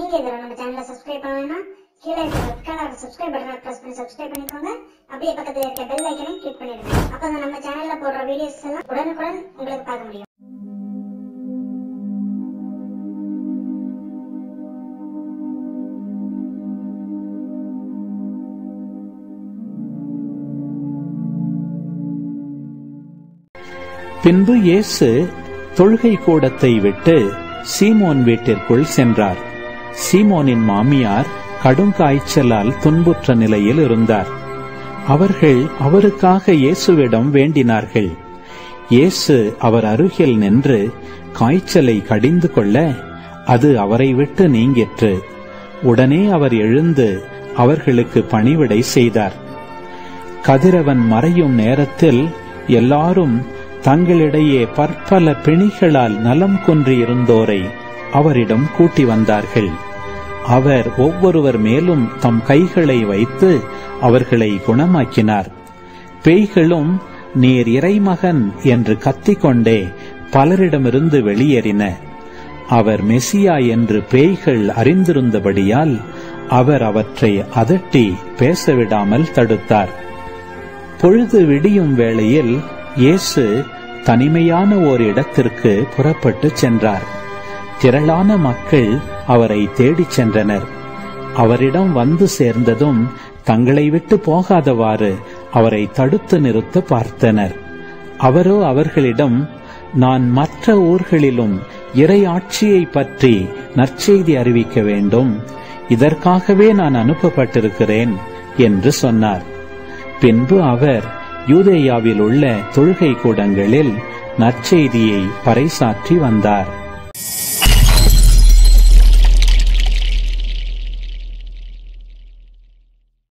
நீங்க இதுல நம்ம சேனலை சப்ஸ்கிரைப் பண்ணணும்னா கீழே இருக்க ரெட் கலர் சப்ஸ்கிரைப் பட்டனை பிரஸ் பண்ணி சப்ஸ்கிரைப் பண்ணிக்கோங்க அப்படியே பக்கத்துல இருக்க பெல் ஐக்கனையும் கிளிக் பண்ணிடுங்க அப்பதான் நம்ம சேனல்ல போடுற வீடியோஸ் எல்லாம் உடனுக்குடன் உங்களுக்கு பார்க்க முடியும் பின்பு இயேசு தொழுகை கூடத்தை விட்டு சீமோன் வீட்டிற்குள் சென்றார் சீமோனின் மாமியார் கடும் காய்ச்சலால் துன்புற்ற நிலையில் இருந்தார் அவர்கள் அவருக்காக இயேசுவிடம் வேண்டினார்கள் இயேசு அவர் அருகில் நின்று காய்ச்சலை கடிந்து கொள்ள அது அவரை விட்டு நீங்கிற்று உடனே அவர் எழுந்து அவர்களுக்கு பணிவிடை செய்தார் கதிரவன் மறையும் நேரத்தில் எல்லாரும் தங்களிடையே பற்பல பிணிகளால் நலம் குன்றியிருந்தோரை அவரிடம் கூட்டி வந்தார்கள் அவர் ஒவ்வொருவர் மேலும் தம் கைகளை வைத்து அவர்களை குணமாக்கினார் பேய்களும் நீர் இறைமகன் என்று கத்திக்கொண்டே பலரிடமிருந்து வெளியேறின அவர் மெசியா என்று பேய்கள் அறிந்திருந்தபடியால் அவர் அவற்றை அதட்டி பேசவிடாமல் தடுத்தார் பொழுது விடியும் வேளையில் இயேசு தனிமையான ஓர் இடத்திற்கு புறப்பட்டு சென்றார் திரளான மக்கள் அவரை தேடிச் சென்றனர் அவரிடம் வந்து சேர்ந்ததும் தங்களை விட்டு போகாதவாறு அவரை தடுத்து நிறுத்த பார்த்தனர் அவரோ அவர்களிடம் நான் மற்ற ஊர்களிலும் இறை ஆட்சியை பற்றி நற்செய்தி அறிவிக்க வேண்டும் இதற்காகவே நான் அனுப்பப்பட்டிருக்கிறேன் என்று சொன்னார் பின்பு அவர் யூதேயாவில் உள்ள தொழுகை கூடங்களில் நற்செய்தியை பறைசாற்றி வந்தார்